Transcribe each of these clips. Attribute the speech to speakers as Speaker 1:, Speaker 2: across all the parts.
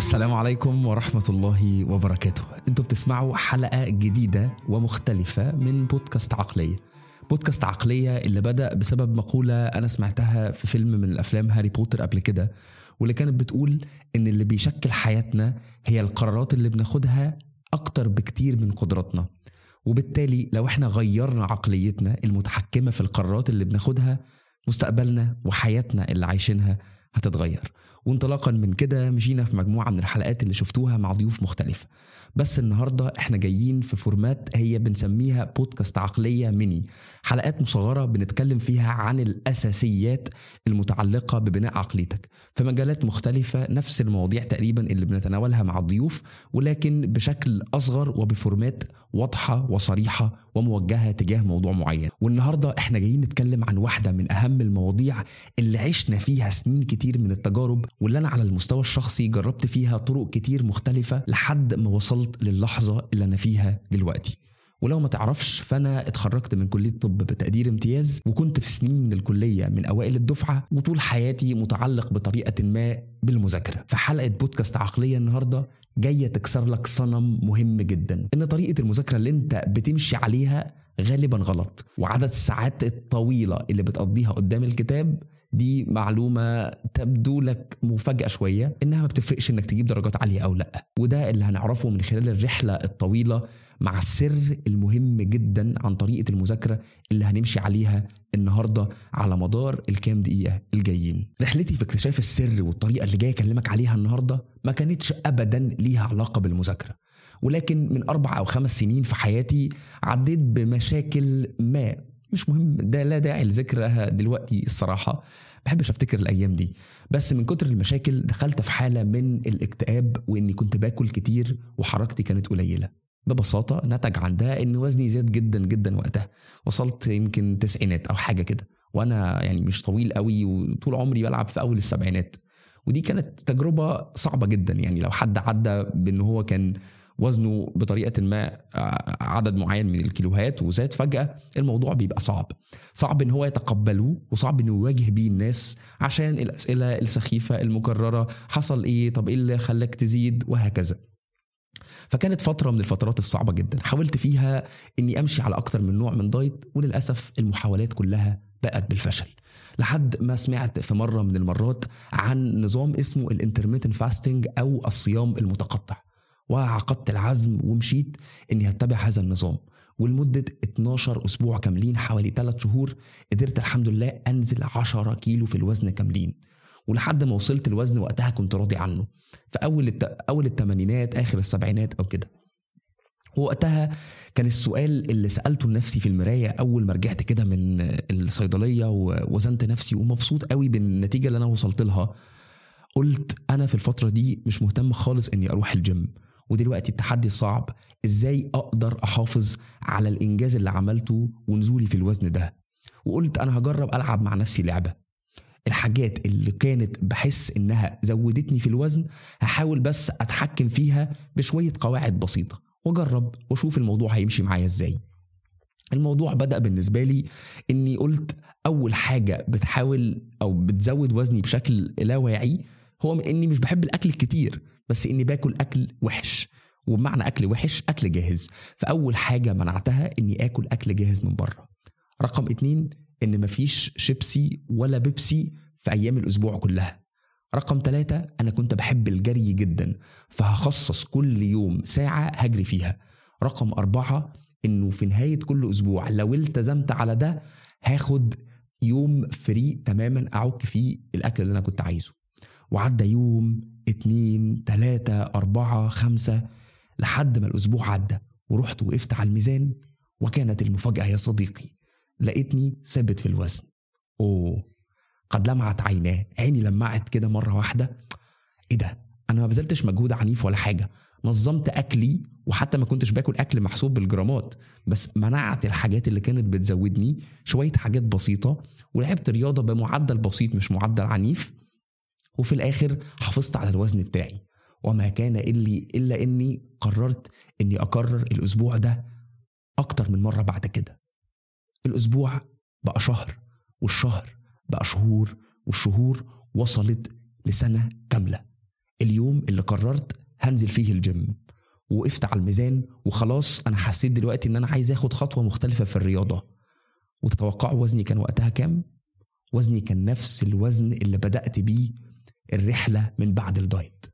Speaker 1: السلام عليكم ورحمة الله وبركاته انتوا بتسمعوا حلقة جديدة ومختلفة من بودكاست عقلية بودكاست عقلية اللي بدأ بسبب مقولة أنا سمعتها في فيلم من الأفلام هاري بوتر قبل كده واللي كانت بتقول إن اللي بيشكل حياتنا هي القرارات اللي بناخدها أكتر بكتير من قدراتنا وبالتالي لو احنا غيرنا عقليتنا المتحكمة في القرارات اللي بناخدها مستقبلنا وحياتنا اللي عايشينها هتتغير وانطلاقا من كده مشينا في مجموعة من الحلقات اللي شفتوها مع ضيوف مختلفة بس النهاردة احنا جايين في فورمات هي بنسميها بودكاست عقلية ميني حلقات مصغرة بنتكلم فيها عن الأساسيات المتعلقة ببناء عقليتك في مجالات مختلفة نفس المواضيع تقريبا اللي بنتناولها مع الضيوف ولكن بشكل أصغر وبفورمات واضحة وصريحة وموجهة تجاه موضوع معين والنهاردة احنا جايين نتكلم عن واحدة من أهم المواضيع اللي عشنا فيها سنين كتير من التجارب واللي أنا على المستوى الشخصي جربت فيها طرق كتير مختلفة لحد ما وصلت للحظة اللي أنا فيها دلوقتي ولو ما تعرفش فانا اتخرجت من كليه طب بتقدير امتياز وكنت في سنين من الكليه من اوائل الدفعه وطول حياتي متعلق بطريقه ما بالمذاكره فحلقه بودكاست عقليه النهارده جايه تكسر لك صنم مهم جدا ان طريقه المذاكره اللي انت بتمشي عليها غالبا غلط وعدد الساعات الطويله اللي بتقضيها قدام الكتاب دي معلومة تبدو لك مفاجأة شوية إنها ما بتفرقش إنك تجيب درجات عالية أو لأ وده اللي هنعرفه من خلال الرحلة الطويلة مع السر المهم جدا عن طريقة المذاكرة اللي هنمشي عليها النهاردة على مدار الكام دقيقة الجايين رحلتي في اكتشاف السر والطريقة اللي جاي أكلمك عليها النهاردة ما كانتش أبدا ليها علاقة بالمذاكرة ولكن من أربع أو خمس سنين في حياتي عديت بمشاكل ما مش مهم ده لا داعي لذكرها دلوقتي الصراحه بحبش افتكر الايام دي بس من كتر المشاكل دخلت في حاله من الاكتئاب واني كنت باكل كتير وحركتي كانت قليله ببساطة نتج عن ده إن وزني زاد جدا جدا وقتها وصلت يمكن تسعينات أو حاجة كده وأنا يعني مش طويل قوي وطول عمري بلعب في أول السبعينات ودي كانت تجربة صعبة جدا يعني لو حد عدى بأن هو كان وزنه بطريقه ما عدد معين من الكيلوهات وزاد فجاه الموضوع بيبقى صعب صعب ان هو يتقبله وصعب انه يواجه بيه الناس عشان الاسئله السخيفه المكرره حصل ايه طب ايه اللي خلاك تزيد وهكذا فكانت فتره من الفترات الصعبه جدا حاولت فيها اني امشي على اكتر من نوع من دايت وللاسف المحاولات كلها بقت بالفشل لحد ما سمعت في مره من المرات عن نظام اسمه الانترميتن فاستنج او الصيام المتقطع وعقدت العزم ومشيت اني هتبع هذا النظام ولمدة 12 أسبوع كاملين حوالي 3 شهور قدرت الحمد لله أنزل 10 كيلو في الوزن كاملين ولحد ما وصلت الوزن وقتها كنت راضي عنه في أول الت... أول الثمانينات آخر السبعينات أو كده ووقتها كان السؤال اللي سألته لنفسي في المراية أول ما رجعت كده من الصيدلية ووزنت نفسي ومبسوط قوي بالنتيجة اللي أنا وصلت لها قلت أنا في الفترة دي مش مهتم خالص إني أروح الجيم ودلوقتي التحدي الصعب ازاي اقدر احافظ على الانجاز اللي عملته ونزولي في الوزن ده وقلت انا هجرب العب مع نفسي لعبه الحاجات اللي كانت بحس انها زودتني في الوزن هحاول بس اتحكم فيها بشويه قواعد بسيطه واجرب واشوف الموضوع هيمشي معايا ازاي الموضوع بدا بالنسبه لي اني قلت اول حاجه بتحاول او بتزود وزني بشكل لا واعي هو اني مش بحب الاكل الكتير بس اني باكل اكل وحش وبمعنى اكل وحش اكل جاهز فاول حاجه منعتها اني اكل اكل جاهز من بره رقم اتنين ان مفيش شيبسي ولا بيبسي في ايام الاسبوع كلها رقم ثلاثة أنا كنت بحب الجري جدا فهخصص كل يوم ساعة هجري فيها رقم أربعة إنه في نهاية كل أسبوع لو التزمت على ده هاخد يوم فري تماما أعك فيه الأكل اللي أنا كنت عايزه وعدى يوم اتنين تلاتة أربعة خمسة لحد ما الأسبوع عدى ورحت وقفت على الميزان وكانت المفاجأة يا صديقي لقيتني ثابت في الوزن أوه قد لمعت عيناه عيني لمعت كده مرة واحدة إيه ده أنا ما بذلتش مجهود عنيف ولا حاجة نظمت أكلي وحتى ما كنتش باكل أكل محسوب بالجرامات بس منعت الحاجات اللي كانت بتزودني شوية حاجات بسيطة ولعبت رياضة بمعدل بسيط مش معدل عنيف وفي الاخر حافظت على الوزن بتاعي وما كان إلي الا اني قررت اني اكرر الاسبوع ده اكتر من مره بعد كده الاسبوع بقى شهر والشهر بقى شهور والشهور وصلت لسنه كامله اليوم اللي قررت هنزل فيه الجيم وقفت على الميزان وخلاص انا حسيت دلوقتي ان انا عايز اخد خطوه مختلفه في الرياضه وتتوقعوا وزني كان وقتها كام وزني كان نفس الوزن اللي بدات بيه الرحله من بعد الدايت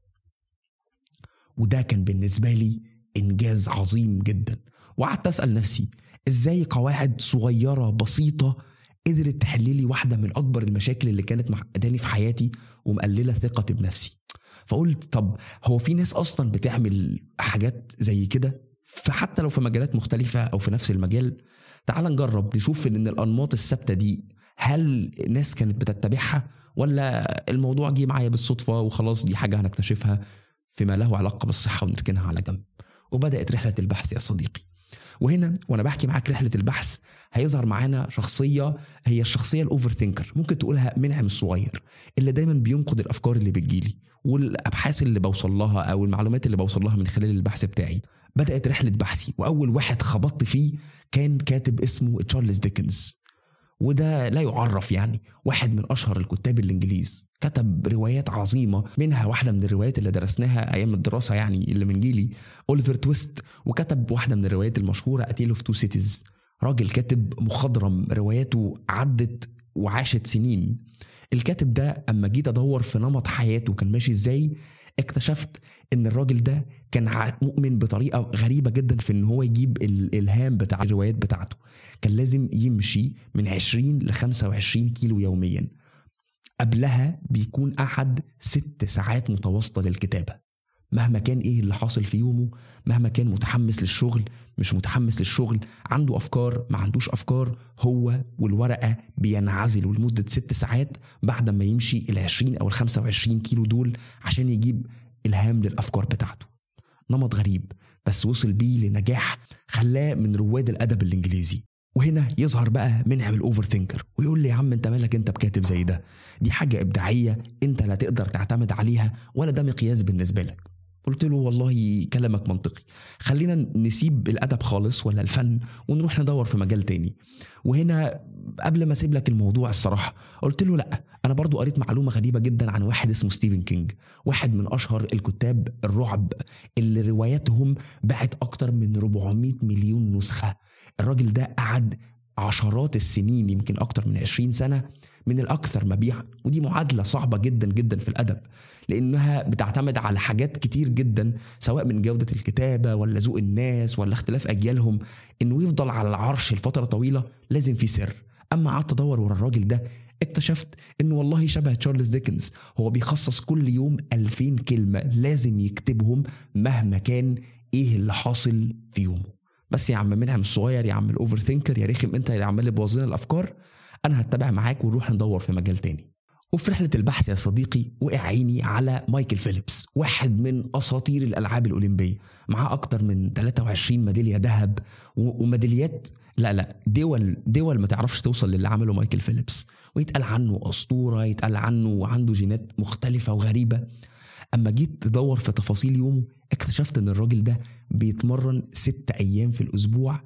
Speaker 1: وده كان بالنسبه لي انجاز عظيم جدا وقعدت اسال نفسي ازاي قواعد صغيره بسيطه قدرت تحل لي واحده من اكبر المشاكل اللي كانت معقداني في حياتي ومقلله ثقتي بنفسي فقلت طب هو في ناس اصلا بتعمل حاجات زي كده فحتى لو في مجالات مختلفه او في نفس المجال تعال نجرب نشوف ان الانماط الثابته دي هل ناس كانت بتتبعها ولا الموضوع جه معايا بالصدفه وخلاص دي حاجه هنكتشفها فيما له علاقه بالصحه ونركنها على جنب وبدات رحله البحث يا صديقي وهنا وانا بحكي معاك رحله البحث هيظهر معانا شخصيه هي الشخصيه الاوفر ثينكر ممكن تقولها منعم الصغير اللي دايما بينقد الافكار اللي بتجيلي والابحاث اللي بوصل لها او المعلومات اللي بوصل لها من خلال البحث بتاعي بدات رحله بحثي واول واحد خبطت فيه كان كاتب اسمه تشارلز ديكنز وده لا يعرف يعني واحد من اشهر الكتاب الانجليز كتب روايات عظيمه منها واحده من الروايات اللي درسناها ايام الدراسه يعني اللي من جيلي اوليفر تويست وكتب واحده من الروايات المشهوره اتيل اوف تو سيتيز راجل كاتب مخضرم رواياته عدت وعاشت سنين الكاتب ده اما جيت ادور في نمط حياته كان ماشي ازاي اكتشفت ان الراجل ده كان مؤمن بطريقه غريبه جدا في ان هو يجيب الالهام بتاع الروايات بتاعته كان لازم يمشي من 20 ل 25 كيلو يوميا قبلها بيكون قعد ست ساعات متواصله للكتابه مهما كان ايه اللي حاصل في يومه مهما كان متحمس للشغل مش متحمس للشغل عنده افكار ما عندوش افكار هو والورقه بينعزلوا لمده ست ساعات بعد ما يمشي ال 20 او ال 25 كيلو دول عشان يجيب الهام للافكار بتاعته نمط غريب بس وصل بيه لنجاح خلاه من رواد الادب الانجليزي وهنا يظهر بقى منعم الاوفر ثينكر ويقول لي يا عم انت مالك انت بكاتب زي ده دي حاجه ابداعيه انت لا تقدر تعتمد عليها ولا ده مقياس بالنسبه لك قلت له والله كلامك منطقي خلينا نسيب الادب خالص ولا الفن ونروح ندور في مجال تاني وهنا قبل ما اسيب لك الموضوع الصراحه قلت له لا انا برضو قريت معلومه غريبه جدا عن واحد اسمه ستيفن كينج واحد من اشهر الكتاب الرعب اللي رواياتهم باعت اكتر من 400 مليون نسخه الراجل ده قعد عشرات السنين يمكن اكتر من 20 سنه من الاكثر مبيعا ودي معادله صعبه جدا جدا في الادب لانها بتعتمد على حاجات كتير جدا سواء من جوده الكتابه ولا ذوق الناس ولا اختلاف اجيالهم انه يفضل على العرش لفتره طويله لازم في سر اما قعدت ادور ورا الراجل ده اكتشفت انه والله شبه تشارلز ديكنز هو بيخصص كل يوم 2000 كلمه لازم يكتبهم مهما كان ايه اللي حاصل في يومه بس يا عم منعم الصغير يا عم الاوفر ثينكر يا رخم انت اللي عمال تبوظ لنا الافكار انا هتبع معاك ونروح ندور في مجال تاني وفي رحلة البحث يا صديقي وقع عيني على مايكل فيليبس واحد من أساطير الألعاب الأولمبية معاه أكتر من 23 ميدالية ذهب وميداليات لا لا دول دول ما تعرفش توصل للي عمله مايكل فيليبس ويتقال عنه أسطورة يتقال عنه عنده جينات مختلفة وغريبة أما جيت تدور في تفاصيل يومه اكتشفت إن الراجل ده بيتمرن ست أيام في الأسبوع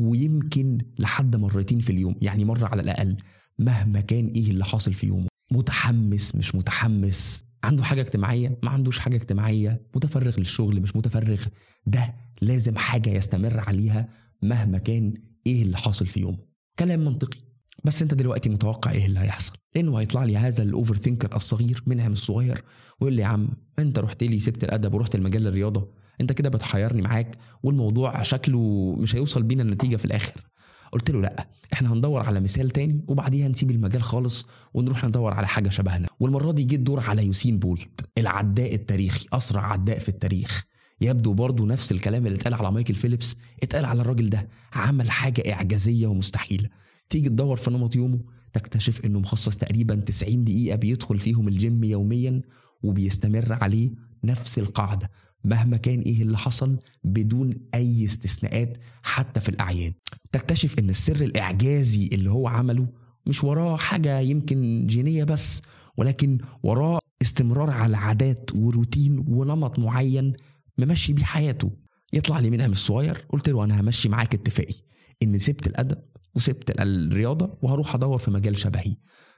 Speaker 1: ويمكن لحد مرتين في اليوم يعني مرة على الأقل مهما كان إيه اللي حاصل في يومه متحمس مش متحمس عنده حاجة اجتماعية ما عندوش حاجة اجتماعية متفرغ للشغل مش متفرغ ده لازم حاجة يستمر عليها مهما كان ايه اللي حاصل في يومه كلام منطقي بس انت دلوقتي متوقع ايه اللي هيحصل لانه هيطلع لي هذا الاوفر ثينكر الصغير منعم الصغير ويقول لي يا عم انت رحت لي سبت الادب ورحت المجال الرياضه انت كده بتحيرني معاك والموضوع شكله مش هيوصل بينا النتيجه في الاخر قلت له لا احنا هندور على مثال تاني وبعديها نسيب المجال خالص ونروح ندور على حاجه شبهنا والمره دي جه الدور على يوسين بولت العداء التاريخي اسرع عداء في التاريخ يبدو برضه نفس الكلام اللي اتقال على مايكل فيليبس اتقال على الراجل ده عمل حاجه اعجازيه ومستحيله تيجي تدور في نمط يومه تكتشف انه مخصص تقريبا 90 دقيقه بيدخل فيهم الجيم يوميا وبيستمر عليه نفس القاعده مهما كان ايه اللي حصل بدون اي استثناءات حتى في الاعياد تكتشف ان السر الاعجازي اللي هو عمله مش وراه حاجه يمكن جينيه بس ولكن وراه استمرار على عادات وروتين ونمط معين ممشي بيه حياته يطلع لي منعم الصغير قلت له انا همشي معاك اتفاقي ان سبت الادب وسبت الرياضه وهروح ادور في مجال شبهي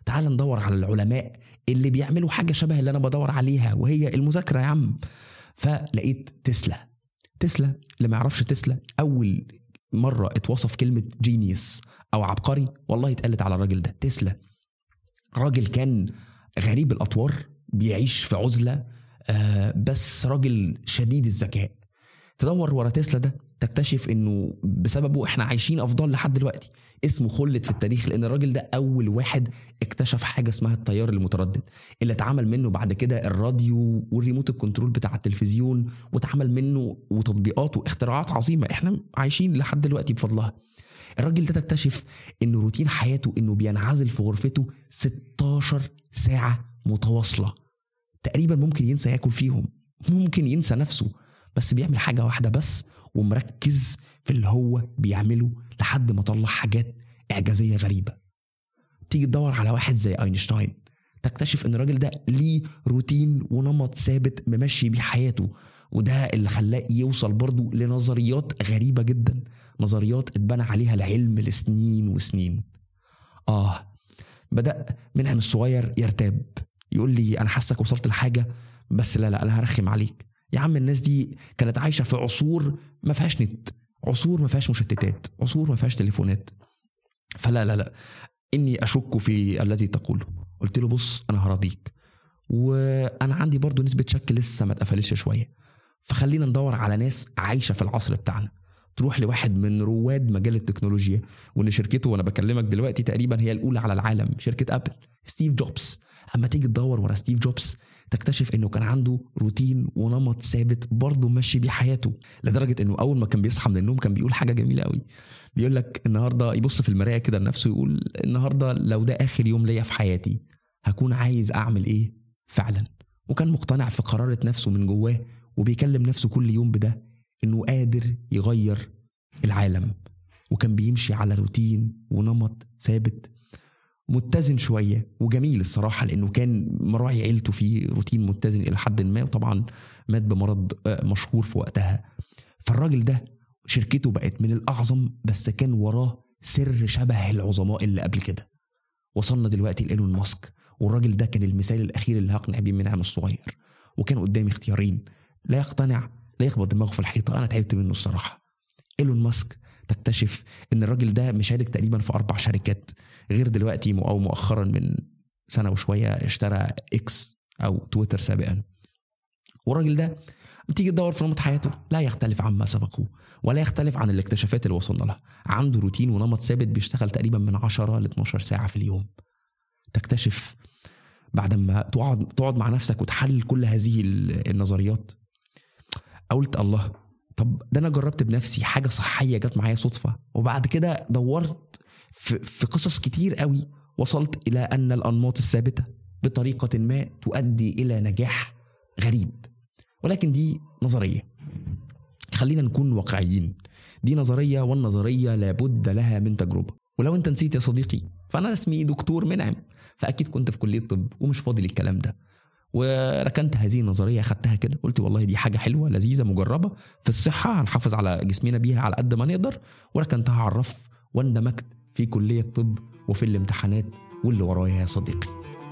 Speaker 1: تعال ندور على العلماء اللي بيعملوا حاجه شبه اللي انا بدور عليها وهي المذاكره يا عم فلقيت تسلا تسلا اللي ما يعرفش تسلا اول مره اتوصف كلمه جينيوس او عبقري والله اتقالت على الراجل ده تسلا راجل كان غريب الاطوار بيعيش في عزله آه بس راجل شديد الذكاء تدور ورا تسلا ده تكتشف انه بسببه احنا عايشين افضل لحد دلوقتي اسمه خلد في التاريخ لان الراجل ده اول واحد اكتشف حاجه اسمها التيار المتردد اللي اتعمل منه بعد كده الراديو والريموت الكنترول بتاع التلفزيون واتعمل منه وتطبيقات واختراعات عظيمه احنا عايشين لحد دلوقتي بفضلها الراجل ده تكتشف ان روتين حياته انه بينعزل في غرفته 16 ساعه متواصله تقريبا ممكن ينسى ياكل فيهم ممكن ينسى نفسه بس بيعمل حاجه واحده بس ومركز في اللي هو بيعمله لحد ما طلع حاجات اعجازيه غريبه تيجي تدور على واحد زي اينشتاين تكتشف ان الراجل ده ليه روتين ونمط ثابت ممشي بيه حياته وده اللي خلاه يوصل برضه لنظريات غريبه جدا نظريات اتبنى عليها العلم لسنين وسنين اه بدا منعم الصغير يرتاب يقول لي انا حاسك وصلت لحاجه بس لا لا انا هرخم عليك يا عم الناس دي كانت عايشه في عصور ما فيهاش نت عصور ما فيهاش مشتتات عصور ما فيهاش تليفونات فلا لا لا اني اشك في الذي تقوله قلت له بص انا هراضيك وانا عندي برضو نسبه شك لسه ما اتقفلتش شويه فخلينا ندور على ناس عايشه في العصر بتاعنا تروح لواحد من رواد مجال التكنولوجيا وان شركته وانا بكلمك دلوقتي تقريبا هي الاولى على العالم شركه ابل ستيف جوبز اما تيجي تدور ورا ستيف جوبز تكتشف انه كان عنده روتين ونمط ثابت برضه ماشي بيه حياته لدرجه انه اول ما كان بيصحى من النوم كان بيقول حاجه جميله قوي بيقول لك النهارده يبص في المرايه كده لنفسه يقول النهارده لو ده اخر يوم ليا في حياتي هكون عايز اعمل ايه فعلا وكان مقتنع في قرارة نفسه من جواه وبيكلم نفسه كل يوم بده انه قادر يغير العالم وكان بيمشي على روتين ونمط ثابت متزن شويه وجميل الصراحه لانه كان مراعي عيلته في روتين متزن الى حد ما وطبعا مات بمرض آه، مشهور في وقتها فالراجل ده شركته بقت من الاعظم بس كان وراه سر شبه العظماء اللي قبل كده وصلنا دلوقتي لايلون ماسك والراجل ده كان المثال الاخير اللي هقنع بيه منعم الصغير وكان قدامي اختيارين لا يقتنع لا يخبط دماغه في الحيطه انا تعبت منه الصراحه ايلون ماسك تكتشف ان الراجل ده مشارك تقريبا في اربع شركات غير دلوقتي او مؤخرا من سنه وشويه اشترى اكس او تويتر سابقا والراجل ده تيجي تدور في نمط حياته لا يختلف عما سبقه ولا يختلف عن الاكتشافات اللي وصلنا لها عنده روتين ونمط ثابت بيشتغل تقريبا من 10 ل 12 ساعه في اليوم تكتشف بعد ما تقعد تقعد مع نفسك وتحلل كل هذه النظريات قلت الله طب ده انا جربت بنفسي حاجه صحيه جت معايا صدفه وبعد كده دورت في, في قصص كتير قوي وصلت الى ان الانماط الثابته بطريقه ما تؤدي الى نجاح غريب ولكن دي نظريه خلينا نكون واقعيين دي نظريه والنظريه لابد لها من تجربه ولو انت نسيت يا صديقي فانا اسمي دكتور منعم فاكيد كنت في كليه طب ومش فاضي للكلام ده وركنت هذه النظريه اخدتها كده قلت والله دي حاجه حلوه لذيذه مجربه في الصحه هنحافظ على جسمنا بيها على قد ما نقدر وركنتها على الرف واندمجت في كليه طب وفي الامتحانات واللي ورايا يا صديقي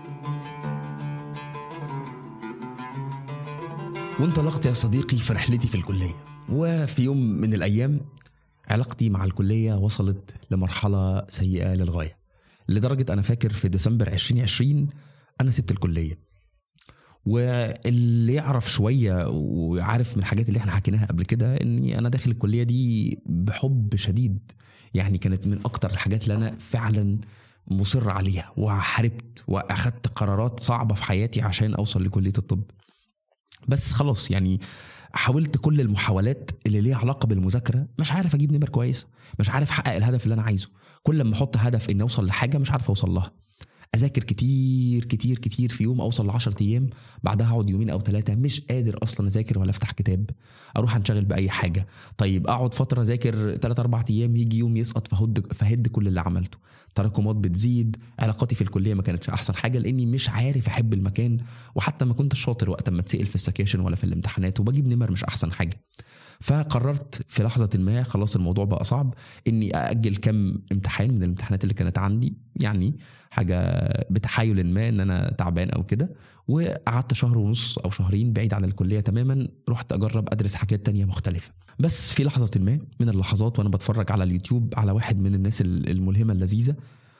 Speaker 1: وانطلقت يا صديقي في رحلتي في الكليه وفي يوم من الايام علاقتي مع الكليه وصلت لمرحله سيئه للغايه لدرجه انا فاكر في ديسمبر 2020 انا سبت الكليه واللي يعرف شويه وعارف من الحاجات اللي احنا حكيناها قبل كده اني انا داخل الكليه دي بحب شديد يعني كانت من اكتر الحاجات اللي انا فعلا مصر عليها وحاربت واخدت قرارات صعبه في حياتي عشان اوصل لكليه الطب بس خلاص يعني حاولت كل المحاولات اللي ليها علاقه بالمذاكره مش عارف اجيب نمر كويسه مش عارف احقق الهدف اللي انا عايزه كل ما احط هدف اني اوصل لحاجه مش عارف اوصل لها اذاكر كتير كتير كتير في يوم اوصل ل 10 ايام بعدها اقعد يومين او ثلاثه مش قادر اصلا اذاكر ولا افتح كتاب اروح انشغل باي حاجه طيب اقعد فتره اذاكر 3 4 ايام يجي يوم يسقط فهد فهد كل اللي عملته تراكمات بتزيد علاقاتي في الكليه ما كانتش احسن حاجه لاني مش عارف احب المكان وحتى ما كنتش شاطر وقت ما اتسال في السكاشن ولا في الامتحانات وبجيب نمر مش احسن حاجه فقررت في لحظه ما خلاص الموضوع بقى صعب اني ااجل كم امتحان من الامتحانات اللي كانت عندي يعني حاجه بتحايل ما ان انا تعبان او كده وقعدت شهر ونص او شهرين بعيد عن الكليه تماما رحت اجرب ادرس حاجات تانية مختلفه بس في لحظه ما من اللحظات وانا بتفرج على اليوتيوب على واحد من الناس الملهمه اللذيذه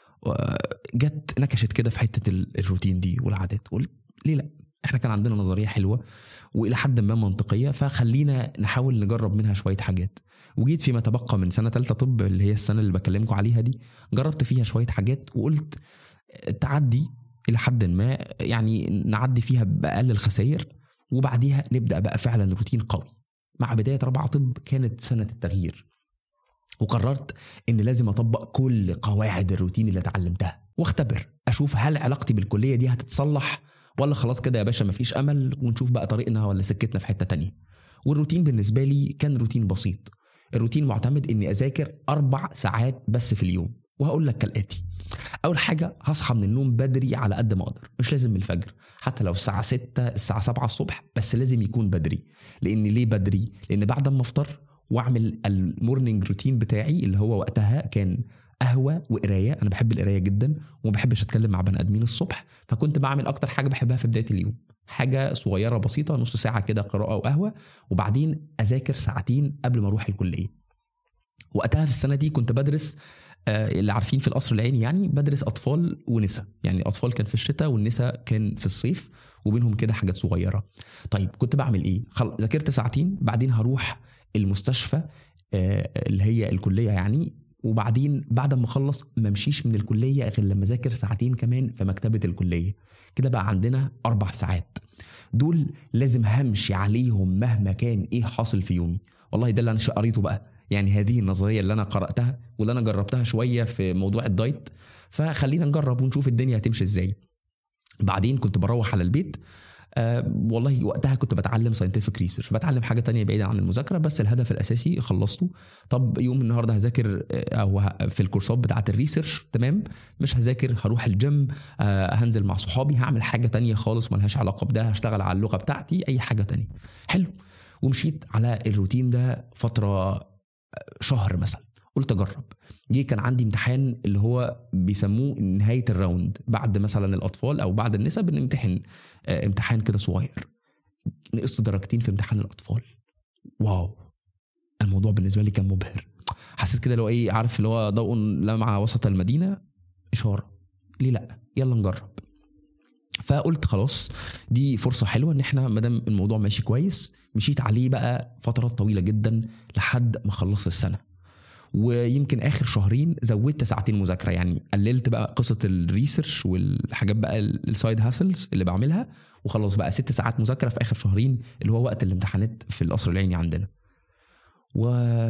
Speaker 1: جت نكشت كده في حته الروتين دي والعادات قلت ليه لا احنا كان عندنا نظريه حلوه والى حد ما منطقيه فخلينا نحاول نجرب منها شويه حاجات وجيت فيما تبقى من سنه ثالثه طب اللي هي السنه اللي بكلمكم عليها دي جربت فيها شويه حاجات وقلت تعدي الى حد ما يعني نعدي فيها باقل الخسائر وبعديها نبدا بقى فعلا روتين قوي مع بدايه رابعه طب كانت سنه التغيير وقررت ان لازم اطبق كل قواعد الروتين اللي اتعلمتها واختبر اشوف هل علاقتي بالكليه دي هتتصلح ولا خلاص كده يا باشا مفيش امل ونشوف بقى طريقنا ولا سكتنا في حته تانية والروتين بالنسبه لي كان روتين بسيط الروتين معتمد اني اذاكر اربع ساعات بس في اليوم وهقول لك كالاتي اول حاجه هصحى من النوم بدري على قد ما اقدر مش لازم من الفجر حتى لو الساعه 6 الساعه 7 الصبح بس لازم يكون بدري لان ليه بدري لان بعد ما افطر واعمل المورنينج روتين بتاعي اللي هو وقتها كان قهوه وقرايه انا بحب القرايه جدا وما بحبش اتكلم مع بني ادمين الصبح فكنت بعمل اكتر حاجه بحبها في بدايه اليوم حاجه صغيره بسيطه نص ساعه كده قراءه وقهوه وبعدين اذاكر ساعتين قبل ما اروح الكليه وقتها في السنه دي كنت بدرس آه، اللي عارفين في القصر العيني يعني بدرس اطفال ونساء يعني الاطفال كان في الشتاء والنساء كان في الصيف وبينهم كده حاجات صغيره طيب كنت بعمل ايه ذاكرت ساعتين بعدين هروح المستشفى آه، اللي هي الكليه يعني وبعدين بعد ما اخلص ما امشيش من الكليه غير لما اذاكر ساعتين كمان في مكتبه الكليه كده بقى عندنا اربع ساعات دول لازم همشي عليهم مهما كان ايه حاصل في يومي والله ده اللي انا قريته بقى يعني هذه النظريه اللي انا قراتها واللي انا جربتها شويه في موضوع الدايت فخلينا نجرب ونشوف الدنيا هتمشي ازاي بعدين كنت بروح على البيت أه والله وقتها كنت بتعلم ساينتفك ريسيرش بتعلم حاجه تانية بعيدا عن المذاكره بس الهدف الاساسي خلصته طب يوم النهارده هذاكر آه، او في الكورسات بتاعه الريسيرش تمام مش هذاكر هروح الجيم أه هنزل مع صحابي هعمل حاجه تانية خالص ملهاش علاقه بده هشتغل على اللغه بتاعتي اي حاجه تانية حلو ومشيت على الروتين ده فتره آه، شهر مثلا قلت اجرب جه كان عندي امتحان اللي هو بيسموه نهايه الراوند بعد مثلا الاطفال او بعد النساء بنمتحن آه، امتحان كده صغير نقصت درجتين في امتحان الاطفال واو الموضوع بالنسبه لي كان مبهر حسيت كده لو ايه عارف اللي هو ضوء لمعه وسط المدينه اشاره ليه لا يلا نجرب فقلت خلاص دي فرصه حلوه ان احنا ما دام الموضوع ماشي كويس مشيت عليه بقى فترات طويله جدا لحد ما خلصت السنه ويمكن اخر شهرين زودت ساعتين مذاكره يعني قللت بقى قصه الريسيرش والحاجات بقى السايد هاسلز اللي بعملها وخلاص بقى ست ساعات مذاكره في اخر شهرين اللي هو وقت الامتحانات في القصر العيني عندنا و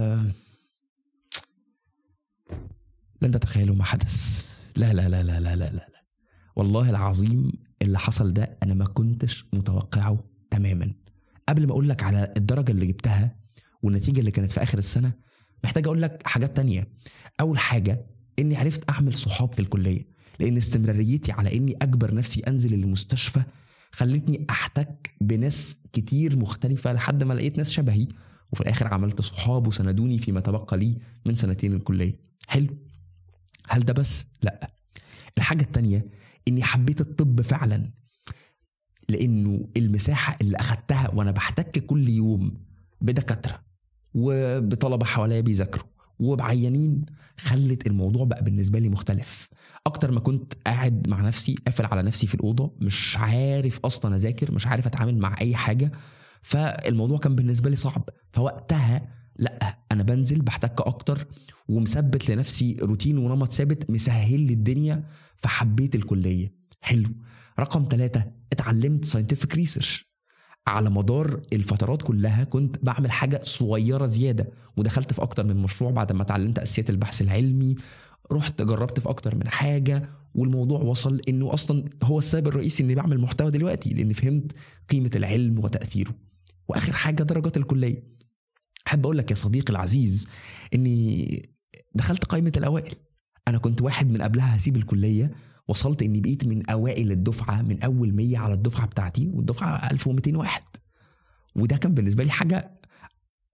Speaker 1: لن تتخيلوا ما حدث لا لا لا لا لا لا لا والله العظيم اللي حصل ده انا ما كنتش متوقعه تماما قبل ما اقول لك على الدرجه اللي جبتها والنتيجه اللي كانت في اخر السنه محتاج اقول لك حاجات تانية اول حاجه اني عرفت اعمل صحاب في الكليه لان استمراريتي على اني اجبر نفسي انزل المستشفى خلتني احتك بناس كتير مختلفه لحد ما لقيت ناس شبهي وفي الاخر عملت صحاب وسندوني فيما تبقى لي من سنتين الكليه حلو هل ده بس لا الحاجه التانية اني حبيت الطب فعلا لانه المساحه اللي اخدتها وانا بحتك كل يوم بدكاتره وبطلبه حواليا بيذاكروا وبعيانين خلت الموضوع بقى بالنسبه لي مختلف اكتر ما كنت قاعد مع نفسي قافل على نفسي في الاوضه مش عارف اصلا اذاكر مش عارف اتعامل مع اي حاجه فالموضوع كان بالنسبه لي صعب فوقتها لا انا بنزل بحتك اكتر ومثبت لنفسي روتين ونمط ثابت مسهل لي الدنيا فحبيت الكليه حلو رقم ثلاثة اتعلمت ساينتفك ريسيرش على مدار الفترات كلها كنت بعمل حاجه صغيره زياده ودخلت في اكتر من مشروع بعد ما اتعلمت اساسيات البحث العلمي رحت جربت في اكتر من حاجه والموضوع وصل انه اصلا هو السبب الرئيسي اني بعمل محتوى دلوقتي لان فهمت قيمه العلم وتاثيره واخر حاجه درجات الكليه احب اقول لك يا صديقي العزيز اني دخلت قائمه الاوائل انا كنت واحد من قبلها هسيب الكليه وصلت اني بقيت من اوائل الدفعه من اول 100 على الدفعه بتاعتي والدفعه 1200 واحد وده كان بالنسبه لي حاجه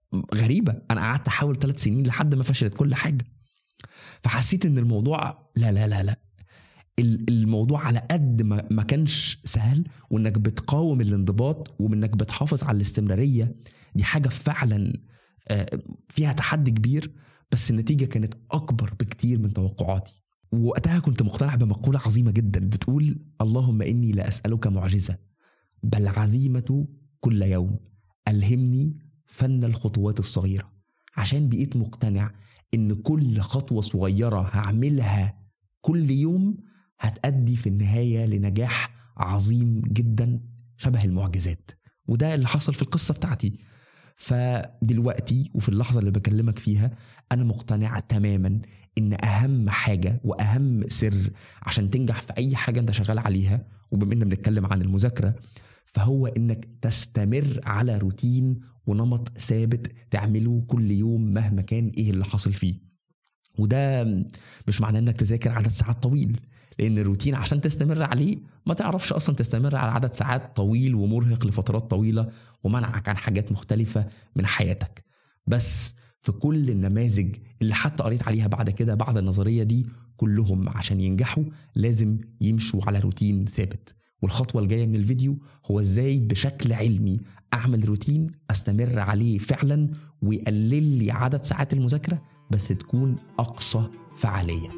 Speaker 1: غريبه انا قعدت احاول ثلاث سنين لحد ما فشلت كل حاجه فحسيت ان الموضوع لا لا لا لا الموضوع على قد ما ما كانش سهل وانك بتقاوم الانضباط وانك بتحافظ على الاستمراريه دي حاجه فعلا آه، فيها تحدي كبير بس النتيجه كانت اكبر بكتير من توقعاتي وقتها كنت مقتنع بمقوله عظيمه جدا بتقول اللهم اني لا اسالك معجزه بل عزيمه كل يوم الهمني فن الخطوات الصغيره عشان بقيت مقتنع ان كل خطوه صغيره هعملها كل يوم هتأدي في النهايه لنجاح عظيم جدا شبه المعجزات وده اللي حصل في القصه بتاعتي فدلوقتي وفي اللحظة اللي بكلمك فيها أنا مقتنع تماما إن أهم حاجة وأهم سر عشان تنجح في أي حاجة أنت شغال عليها وبما إننا بنتكلم عن المذاكرة فهو إنك تستمر على روتين ونمط ثابت تعمله كل يوم مهما كان إيه اللي حاصل فيه وده مش معناه إنك تذاكر عدد ساعات طويل لان الروتين عشان تستمر عليه ما تعرفش اصلا تستمر على عدد ساعات طويل ومرهق لفترات طويله ومنعك عن حاجات مختلفه من حياتك بس في كل النماذج اللي حتى قريت عليها بعد كده بعد النظريه دي كلهم عشان ينجحوا لازم يمشوا على روتين ثابت والخطوه الجايه من الفيديو هو ازاي بشكل علمي اعمل روتين استمر عليه فعلا ويقلل لي عدد ساعات المذاكره بس تكون اقصى فعاليه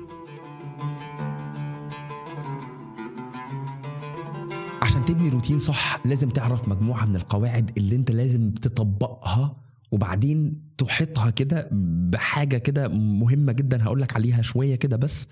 Speaker 1: عشان تبني روتين صح لازم تعرف مجموعه من القواعد اللي انت لازم تطبقها وبعدين تحيطها كده بحاجه كده مهمه جدا هقول لك عليها شويه كده بس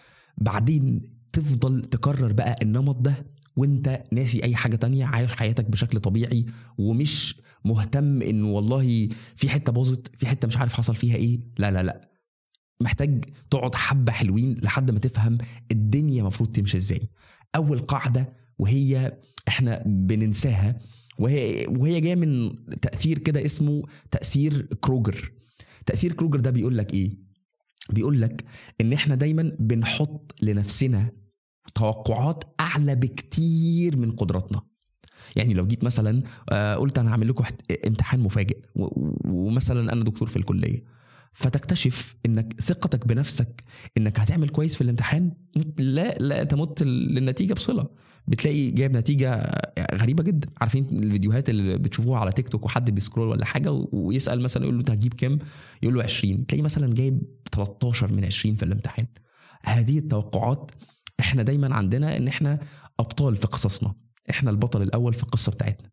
Speaker 1: بعدين تفضل تكرر بقى النمط ده وانت ناسي اي حاجه تانية عايش حياتك بشكل طبيعي ومش مهتم انه والله في حته باظت في حته مش عارف حصل فيها ايه لا لا لا محتاج تقعد حبه حلوين لحد ما تفهم الدنيا المفروض تمشي ازاي اول قاعده وهي احنا بننساها وهي وهي جايه من تاثير كده اسمه تاثير كروجر تاثير كروجر ده بيقول لك ايه بيقول لك ان احنا دايما بنحط لنفسنا توقعات اعلى بكتير من قدراتنا يعني لو جيت مثلا آه، قلت انا هعمل لكم امتحان مفاجئ ومثلا انا دكتور في الكليه فتكتشف انك ثقتك بنفسك انك هتعمل كويس في الامتحان لا لا تمت للنتيجه بصله بتلاقي جايب نتيجه غريبه جدا عارفين الفيديوهات اللي بتشوفوها على تيك توك وحد بيسكرول ولا حاجه ويسال مثلا يقول له انت هتجيب كام يقول له 20 تلاقي مثلا جايب 13 من 20 في الامتحان هذه التوقعات احنا دايما عندنا ان احنا ابطال في قصصنا احنا البطل الاول في القصه بتاعتنا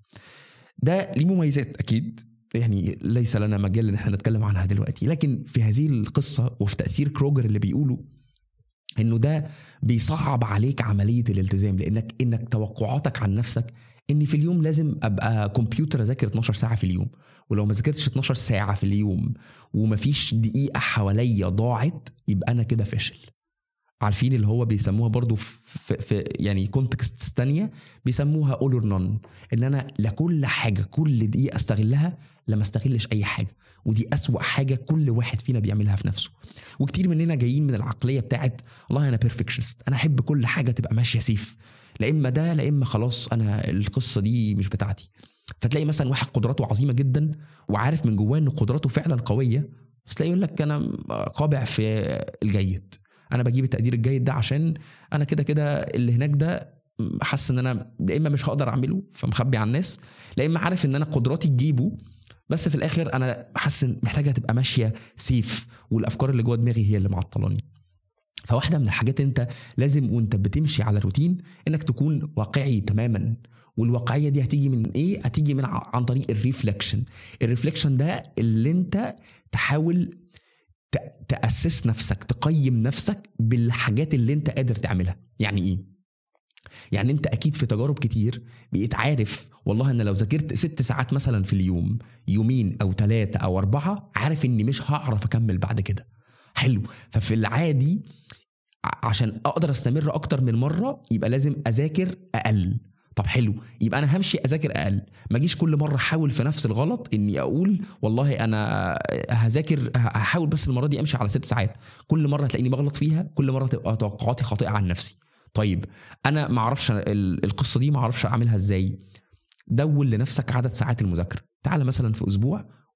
Speaker 1: ده ليه مميزات اكيد يعني ليس لنا مجال ان احنا نتكلم عنها دلوقتي لكن في هذه القصه وفي تاثير كروجر اللي بيقوله انه ده بيصعب عليك عمليه الالتزام لانك انك توقعاتك عن نفسك ان في اليوم لازم ابقى كمبيوتر اذاكر 12 ساعه في اليوم ولو ما ذاكرتش 12 ساعه في اليوم ومفيش دقيقه حواليا ضاعت يبقى انا كده فاشل عارفين اللي هو بيسموها برضو في, في يعني كونتكست تانية بيسموها اول اور نون ان انا لكل حاجه كل دقيقه استغلها لما استغلش اي حاجه ودي أسوأ حاجه كل واحد فينا بيعملها في نفسه وكتير مننا جايين من العقليه بتاعت والله انا بيرفكشنست انا احب كل حاجه تبقى ماشيه سيف لا اما ده لا اما خلاص انا القصه دي مش بتاعتي فتلاقي مثلا واحد قدراته عظيمه جدا وعارف من جواه ان قدراته فعلا قويه بس تلاقي يقول لك انا قابع في الجيد انا بجيب التقدير الجيد ده عشان انا كده كده اللي هناك ده حاسس ان انا لا اما مش هقدر اعمله فمخبي على الناس لا اما عارف ان انا قدراتي تجيبه بس في الاخر انا حاسس ان محتاجه تبقى ماشيه سيف والافكار اللي جوه دماغي هي اللي معطلاني فواحده من الحاجات انت لازم وانت بتمشي على روتين انك تكون واقعي تماما والواقعيه دي هتيجي من ايه هتيجي من عن طريق الريفلكشن الريفلكشن ده اللي انت تحاول تاسس نفسك تقيم نفسك بالحاجات اللي انت قادر تعملها يعني ايه يعني انت اكيد في تجارب كتير بقيت عارف والله انا لو ذاكرت ست ساعات مثلا في اليوم يومين او ثلاثه او اربعه عارف اني مش هعرف اكمل بعد كده حلو ففي العادي عشان اقدر استمر اكتر من مره يبقى لازم اذاكر اقل طب حلو يبقى انا همشي اذاكر اقل ما اجيش كل مره احاول في نفس الغلط اني اقول والله انا هذاكر هحاول بس المره دي امشي على ست ساعات كل مره هتلاقيني بغلط فيها كل مره تبقى توقعاتي خاطئه عن نفسي طيب انا ما اعرفش القصه دي ما اعرفش اعملها ازاي دول لنفسك عدد ساعات المذاكره تعال مثلا في اسبوع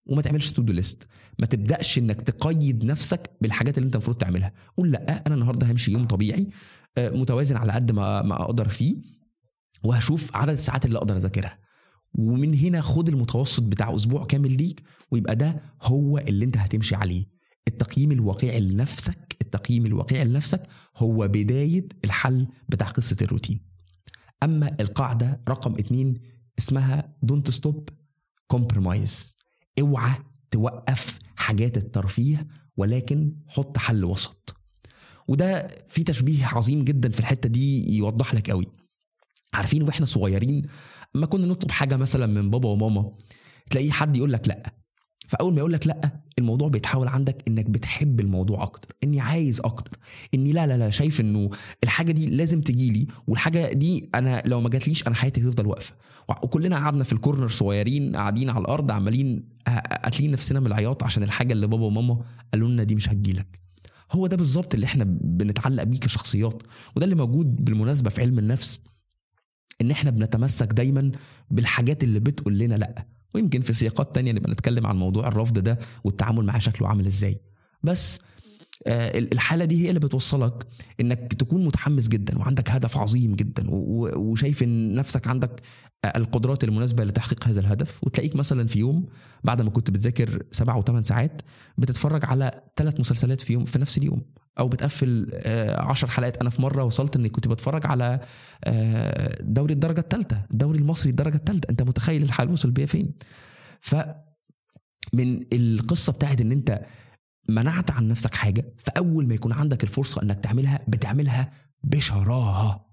Speaker 1: وما تعملش تو دو ليست ما تبداش انك تقيد نفسك بالحاجات اللي انت المفروض تعملها قول لا انا النهارده همشي يوم طبيعي آه، متوازن على قد ما ما اقدر فيه وهشوف عدد الساعات اللي اقدر اذاكرها ومن هنا خد المتوسط بتاع اسبوع كامل ليك ويبقى ده هو اللي انت هتمشي عليه التقييم الواقعي لنفسك التقييم الواقعي لنفسك هو بداية الحل بتاع قصة الروتين أما القاعدة رقم اتنين اسمها دونت ستوب كومبرومايز اوعى توقف حاجات الترفيه ولكن حط حل وسط وده في تشبيه عظيم جدا في الحته دي يوضح لك قوي عارفين واحنا صغيرين اما كنا نطلب حاجه مثلا من بابا وماما تلاقي حد يقول لك لا فاول ما يقول لك لا الموضوع بيتحول عندك انك بتحب الموضوع اكتر اني عايز اكتر اني لا لا لا شايف انه الحاجه دي لازم تجيلي والحاجه دي انا لو ما جاتليش انا حياتي هتفضل واقفه وكلنا قعدنا في الكورنر صغيرين قاعدين على الارض عمالين قاتلين نفسنا من العياط عشان الحاجه اللي بابا وماما قالوا لنا دي مش هتجيلك هو ده بالظبط اللي احنا بنتعلق بيه كشخصيات وده اللي موجود بالمناسبه في علم النفس ان احنا بنتمسك دايما بالحاجات اللي بتقول لنا لا ويمكن في سياقات تانية نبقى نتكلم عن موضوع الرفض ده والتعامل معاه شكله عامل ازاي بس آه، الحالة دي هي اللي بتوصلك انك تكون متحمس جدا وعندك هدف عظيم جدا وشايف ان نفسك عندك القدرات المناسبة لتحقيق هذا الهدف وتلاقيك مثلا في يوم بعد ما كنت بتذاكر سبع او ثمان ساعات بتتفرج على ثلاث مسلسلات في يوم في نفس اليوم او بتقفل آه، عشر حلقات انا في مره وصلت اني كنت بتفرج على آه، دوري الدرجه الثالثه الدوري المصري الدرجه الثالثه انت متخيل الحال وصل بيا فين ف من القصه بتاعت ان انت منعت عن نفسك حاجه فاول ما يكون عندك الفرصه انك تعملها بتعملها بشراهه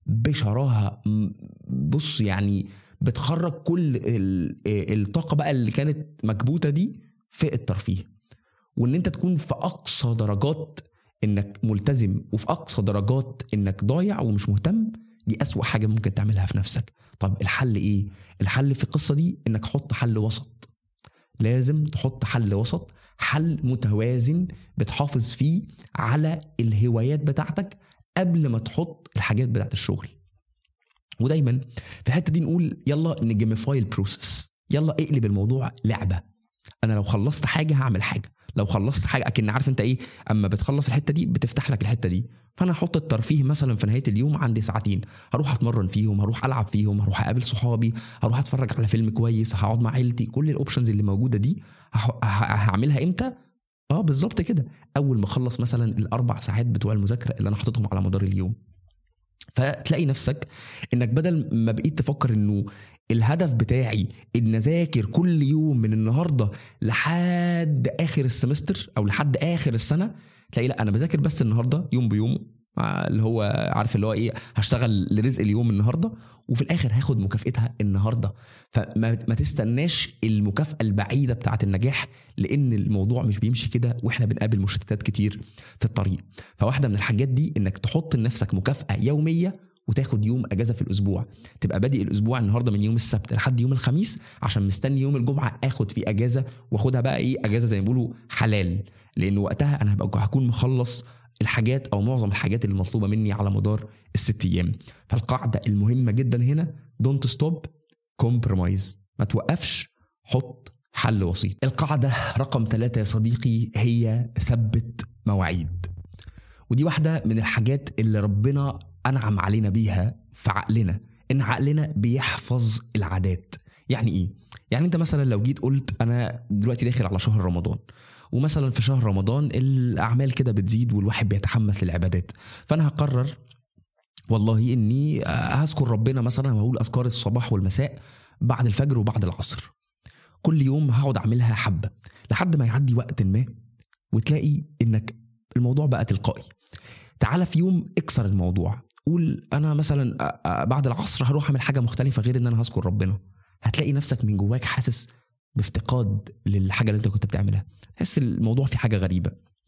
Speaker 1: بشراهه بص يعني بتخرج كل الطاقه بقى اللي كانت مكبوته دي في الترفيه وان انت تكون في اقصى درجات انك ملتزم وفي اقصى درجات انك ضايع ومش مهتم دي اسوا حاجه ممكن تعملها في نفسك طب الحل ايه الحل في القصه دي انك حط حل وسط لازم تحط حل وسط حل متوازن بتحافظ فيه على الهوايات بتاعتك قبل ما تحط الحاجات بتاعت الشغل ودايما في الحته دي نقول يلا نجيميفاي البروسيس يلا اقلب الموضوع لعبه انا لو خلصت حاجه هعمل حاجه لو خلصت حاجه اكن عارف انت ايه اما بتخلص الحته دي بتفتح لك الحته دي فانا احط الترفيه مثلا في نهايه اليوم عندي ساعتين هروح اتمرن فيهم هروح العب فيهم هروح اقابل صحابي هروح اتفرج على فيلم كويس هقعد مع عيلتي كل الاوبشنز اللي موجوده دي هعملها امتى اه بالظبط كده اول ما اخلص مثلا الاربع ساعات بتوع المذاكره اللي انا حاططهم على مدار اليوم فتلاقي نفسك انك بدل ما بقيت تفكر انه الهدف بتاعي ان اذاكر كل يوم من النهارده لحد اخر السمستر او لحد اخر السنه تلاقي لا انا بذاكر بس النهارده يوم بيومه اللي هو عارف اللي هو ايه هشتغل لرزق اليوم النهارده وفي الاخر هاخد مكافئتها النهارده فما ما تستناش المكافاه البعيده بتاعه النجاح لان الموضوع مش بيمشي كده واحنا بنقابل مشتتات كتير في الطريق فواحده من الحاجات دي انك تحط لنفسك مكافاه يوميه وتاخد يوم اجازه في الاسبوع تبقى بادئ الاسبوع النهارده من يوم السبت لحد يوم الخميس عشان مستني يوم الجمعه اخد فيه اجازه واخدها بقى ايه اجازه زي ما بيقولوا حلال لان وقتها انا هبقى هكون مخلص الحاجات او معظم الحاجات اللي مطلوبه مني على مدار الست ايام فالقاعده المهمه جدا هنا دونت ستوب كومبرومايز ما توقفش حط حل وسيط القاعده رقم ثلاثة يا صديقي هي ثبت مواعيد ودي واحده من الحاجات اللي ربنا انعم علينا بيها في عقلنا ان عقلنا بيحفظ العادات يعني ايه يعني انت مثلا لو جيت قلت انا دلوقتي داخل على شهر رمضان ومثلا في شهر رمضان الاعمال كده بتزيد والواحد بيتحمس للعبادات فانا هقرر والله اني هذكر ربنا مثلا وهقول اذكار الصباح والمساء بعد الفجر وبعد العصر كل يوم هقعد اعملها حبه لحد ما يعدي وقت ما وتلاقي انك الموضوع بقى تلقائي تعالى في يوم اكسر الموضوع قول انا مثلا بعد العصر هروح اعمل حاجه مختلفه غير ان انا هذكر ربنا هتلاقي نفسك من جواك حاسس بافتقاد للحاجه اللي انت كنت بتعملها تحس الموضوع في حاجه غريبه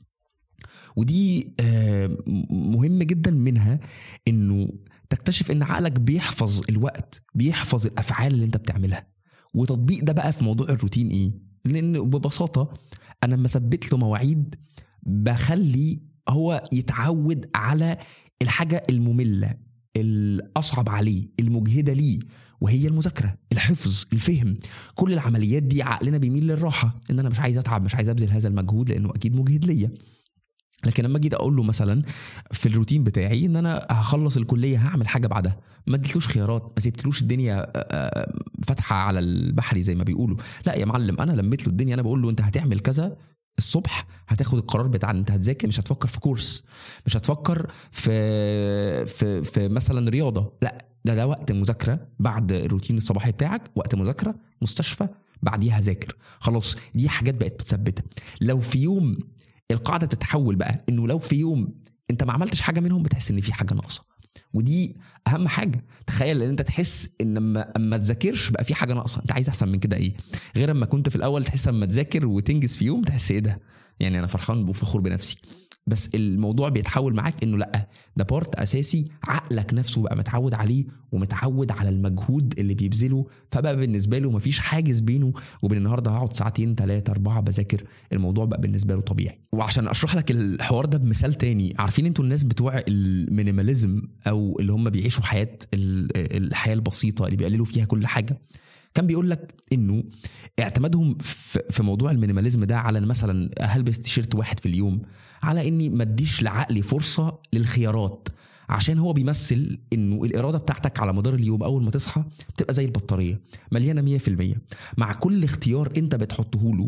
Speaker 1: ودي مهم جدا منها انه تكتشف ان عقلك بيحفظ الوقت بيحفظ الافعال اللي انت بتعملها وتطبيق ده بقى في موضوع الروتين ايه لان ببساطه انا لما ثبت له مواعيد بخلي هو يتعود على الحاجه الممله الاصعب عليه المجهده ليه وهي المذاكره الحفظ الفهم كل العمليات دي عقلنا بيميل للراحه ان انا مش عايز اتعب مش عايز ابذل هذا المجهود لانه اكيد مجهد ليا لكن لما جيت اقول له مثلا في الروتين بتاعي ان انا هخلص الكليه هعمل حاجه بعدها ما اديتلوش خيارات ما سبتلوش الدنيا آه، آه، فاتحه على البحري زي ما بيقولوا لا يا معلم انا لميت له الدنيا انا بقول له انت هتعمل كذا الصبح هتاخد القرار بتاع ان انت هتذاكر مش هتفكر في كورس مش هتفكر في في في مثلا رياضه لا ده ده وقت مذاكره بعد الروتين الصباحي بتاعك وقت مذاكره مستشفى بعديها ذاكر خلاص دي حاجات بقت متثبته لو في يوم القاعده تتحول بقى انه لو في يوم انت ما عملتش حاجه منهم بتحس ان في حاجه ناقصه ودي اهم حاجه تخيل ان انت تحس ان اما اما تذاكرش بقى في حاجه ناقصه انت عايز احسن من كده ايه غير اما كنت في الاول تحس اما تذاكر وتنجز في يوم تحس ايه ده يعني انا فرحان وفخور بنفسي بس الموضوع بيتحول معاك انه لا ده بارت اساسي عقلك نفسه بقى متعود عليه ومتعود على المجهود اللي بيبذله فبقى بالنسبه له مفيش حاجز بينه وبين النهارده هقعد ساعتين ثلاثه اربعه بذاكر الموضوع بقى بالنسبه له طبيعي وعشان اشرح لك الحوار ده بمثال تاني عارفين انتوا الناس بتوع المينيماليزم او اللي هم بيعيشوا حياه ال- الحياه البسيطه اللي بيقللوا فيها كل حاجه كان بيقول لك انه اعتمادهم في في موضوع المينيماليزم ده على إن مثلا هلبس تيشيرت واحد في اليوم على اني ما اديش لعقلي فرصه للخيارات عشان هو بيمثل انه الاراده بتاعتك على مدار اليوم اول ما تصحى بتبقى زي البطاريه مليانه 100% مع كل اختيار انت بتحطه له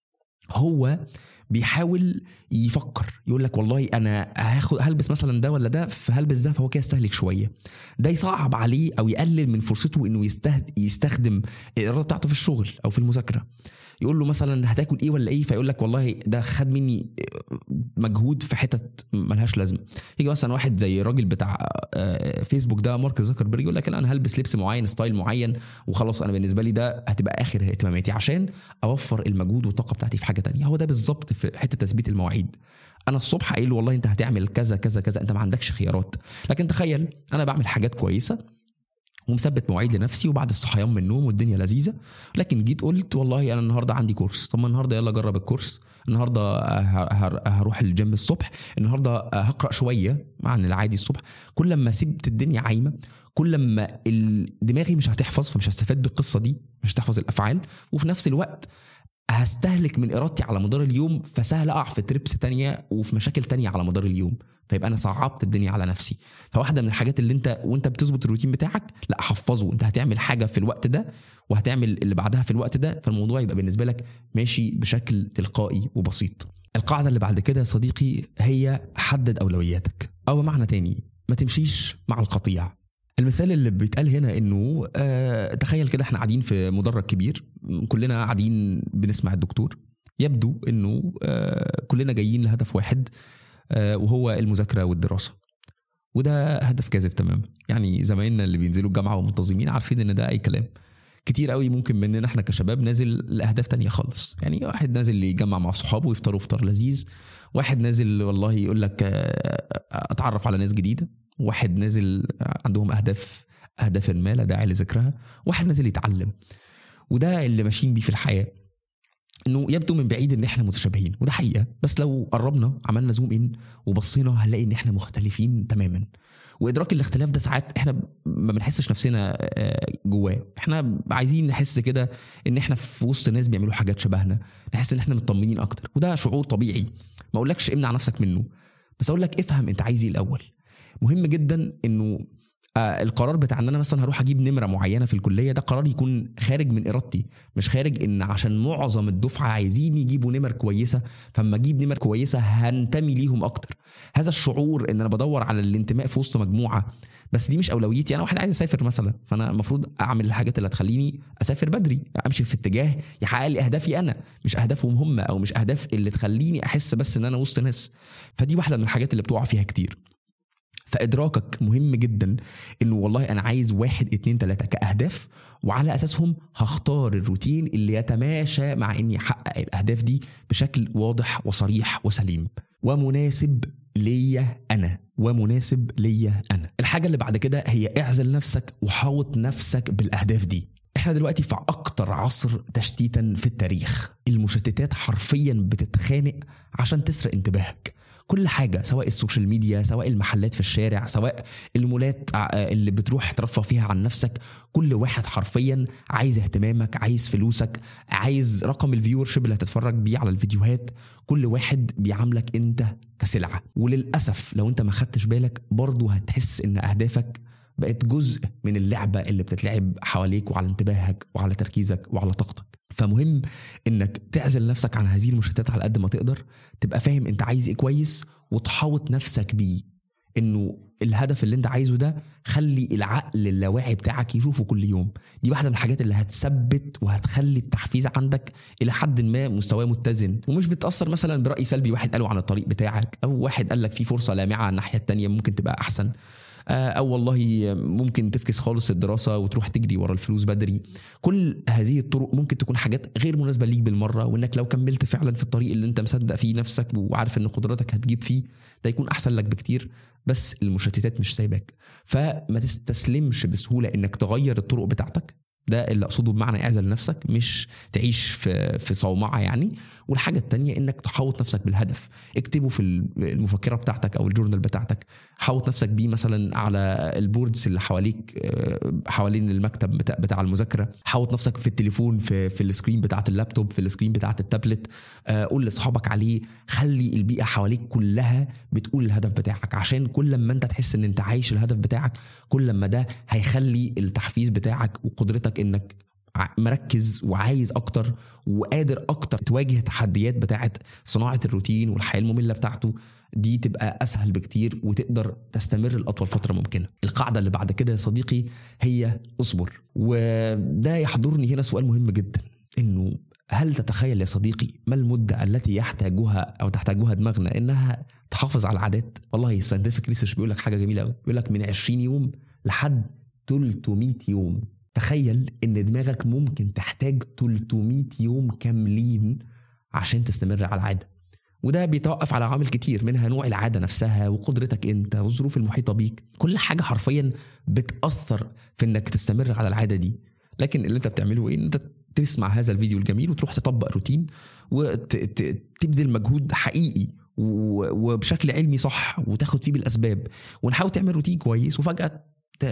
Speaker 1: هو بيحاول يفكر يقول لك والله انا هاخد هلبس مثلا ده ولا ده فهلبس ده فهو كده يستهلك شويه ده يصعب عليه او يقلل من فرصته انه يستهد يستخدم الاراده بتاعته في الشغل او في المذاكره يقول له مثلا هتاكل ايه ولا ايه فيقول لك والله ده خد مني مجهود في حتت ملهاش لازمه يجي مثلا واحد زي الراجل بتاع آه، فيسبوك ده مارك زكربرج يقول لك لا انا هلبس لبس معين ستايل معين وخلاص انا بالنسبه لي ده هتبقى اخر اهتماماتي عشان اوفر المجهود والطاقه بتاعتي في حاجه تانية هو ده بالظبط في حته تثبيت المواعيد انا الصبح قايل له والله انت هتعمل كذا كذا كذا انت ما عندكش خيارات لكن تخيل انا بعمل حاجات كويسه ومثبت مواعيد لنفسي وبعد الصحيان من النوم والدنيا لذيذه لكن جيت قلت والله انا النهارده عندي كورس طب ما النهارده يلا جرب الكورس النهارده ه- ه- هروح الجيم الصبح النهارده هقرا شويه عن العادي الصبح كل ما سبت الدنيا عايمه كل ما ال- دماغي مش هتحفظ فمش هستفاد بالقصه دي مش هتحفظ الافعال وفي نفس الوقت هستهلك من ارادتي على مدار اليوم فسهل اقع في تريبس تانية وفي مشاكل تانية على مدار اليوم فيبقى انا صعبت الدنيا على نفسي فواحده من الحاجات اللي انت وانت بتظبط الروتين بتاعك لا حفظه انت هتعمل حاجه في الوقت ده وهتعمل اللي بعدها في الوقت ده فالموضوع يبقى بالنسبه لك ماشي بشكل تلقائي وبسيط القاعده اللي بعد كده يا صديقي هي حدد اولوياتك او بمعنى تاني ما تمشيش مع القطيع المثال اللي بيتقال هنا انه آه تخيل كده احنا قاعدين في مدرج كبير كلنا قاعدين بنسمع الدكتور يبدو انه آه كلنا جايين لهدف واحد آه وهو المذاكره والدراسه وده هدف كاذب تماما يعني زمايلنا اللي بينزلوا الجامعه ومنتظمين عارفين ان ده اي كلام كتير قوي ممكن مننا احنا كشباب نازل لاهداف تانية خالص يعني واحد نازل يجمع مع صحابه ويفطروا فطار لذيذ واحد نازل والله يقول لك آه، اتعرف على ناس جديده واحد نازل عندهم اهداف اهداف ما لا داعي لذكرها واحد نازل يتعلم وده اللي ماشيين بيه في الحياه انه يبدو من بعيد ان احنا متشابهين وده حقيقه بس لو قربنا عملنا زوم ان وبصينا هنلاقي ان احنا مختلفين تماما وادراك الاختلاف ده ساعات احنا ما بنحسش نفسنا آه، جواه احنا عايزين نحس كده ان احنا في وسط ناس بيعملوا حاجات شبهنا نحس ان احنا مطمنين اكتر وده شعور طبيعي ما اقولكش امنع نفسك منه بس اقول لك افهم انت عايز ايه الاول مهم جدا انه آه القرار بتاع ان انا مثلا هروح اجيب نمره معينه في الكليه ده قرار يكون خارج من ارادتي مش خارج ان عشان معظم الدفعه عايزين يجيبوا نمر كويسه فاما اجيب نمر كويسه هنتمي ليهم اكتر هذا الشعور ان انا بدور على الانتماء في وسط مجموعه بس دي مش اولويتي انا واحد عايز اسافر مثلا فانا المفروض اعمل الحاجات اللي هتخليني اسافر بدري امشي في اتجاه يحقق لي اهدافي انا مش اهدافهم هم او مش اهداف اللي تخليني احس بس ان انا وسط ناس فدي واحده من الحاجات اللي بتقع فيها كتير فادراكك مهم جدا انه والله انا عايز واحد اتنين تلاته كاهداف وعلى اساسهم هختار الروتين اللي يتماشى مع اني احقق الاهداف دي بشكل واضح وصريح وسليم ومناسب ليا انا ومناسب ليا انا الحاجه اللي بعد كده هي اعزل نفسك وحاوط نفسك بالاهداف دي احنا دلوقتي في اكتر عصر تشتيتا في التاريخ المشتتات حرفيا بتتخانق عشان تسرق انتباهك كل حاجه سواء السوشيال ميديا سواء المحلات في الشارع سواء المولات آه، اللي بتروح ترفه فيها عن نفسك كل واحد حرفيا عايز اهتمامك عايز فلوسك عايز رقم الفيور شيب اللي هتتفرج بيه على الفيديوهات كل واحد بيعاملك انت كسلعه وللاسف لو انت ما خدتش بالك برضه هتحس ان اهدافك بقت جزء من اللعبه اللي بتتلعب حواليك وعلى انتباهك وعلى تركيزك وعلى طاقتك فمهم انك تعزل نفسك عن هذه المشتتات على قد ما تقدر تبقى فاهم انت عايز ايه كويس وتحاوط نفسك بيه انه الهدف اللي انت عايزه ده خلي العقل اللاواعي بتاعك يشوفه كل يوم دي واحده من الحاجات اللي هتثبت وهتخلي التحفيز عندك الى حد ما مستواه متزن ومش بتاثر مثلا براي سلبي واحد قاله عن الطريق بتاعك او واحد قال لك في فرصه لامعه على الناحيه التانية ممكن تبقى احسن آه، او والله ممكن تفكس خالص الدراسه وتروح تجري ورا الفلوس بدري كل هذه الطرق ممكن تكون حاجات غير مناسبه ليك بالمره وانك لو كملت فعلا في الطريق اللي انت مصدق فيه نفسك وعارف ان قدراتك هتجيب فيه ده يكون احسن لك بكتير بس المشتتات مش سايباك فما تستسلمش بسهوله انك تغير الطرق بتاعتك ده اللي اقصده بمعنى اعزل نفسك مش تعيش في في صومعه يعني والحاجه التانية انك تحوط نفسك بالهدف اكتبه في المفكره بتاعتك او الجورنال بتاعتك حوط نفسك بيه مثلا على البوردز اللي حواليك آه، حوالين المكتب بتاع, بتاع المذاكره حوط نفسك في التليفون في في السكرين بتاعت اللابتوب في السكرين بتاعت التابلت آه، قول لاصحابك عليه خلي البيئه حواليك كلها بتقول الهدف بتاعك عشان كل ما انت تحس ان انت عايش الهدف بتاعك كل ما ده هيخلي التحفيز بتاعك وقدرتك انك مركز وعايز اكتر وقادر اكتر تواجه تحديات بتاعه صناعه الروتين والحياه الممله بتاعته دي تبقى اسهل بكتير وتقدر تستمر لاطول فتره ممكنه. القاعده اللي بعد كده يا صديقي هي اصبر وده يحضرني هنا سؤال مهم جدا انه هل تتخيل يا صديقي ما المدة التي يحتاجها أو تحتاجها دماغنا إنها تحافظ على العادات؟ والله الساينتفك ريسيرش بيقول لك حاجة جميلة قوي، بيقول لك من 20 يوم لحد 300 يوم تخيل ان دماغك ممكن تحتاج 300 يوم كاملين عشان تستمر على العاده وده بيتوقف على عوامل كتير منها نوع العاده نفسها وقدرتك انت والظروف المحيطه بيك كل حاجه حرفيا بتاثر في انك تستمر على العاده دي لكن اللي انت بتعمله ايه انت تسمع هذا الفيديو الجميل وتروح تطبق روتين وتبذل مجهود حقيقي وبشكل علمي صح وتاخد فيه بالاسباب ونحاول تعمل روتين كويس وفجاه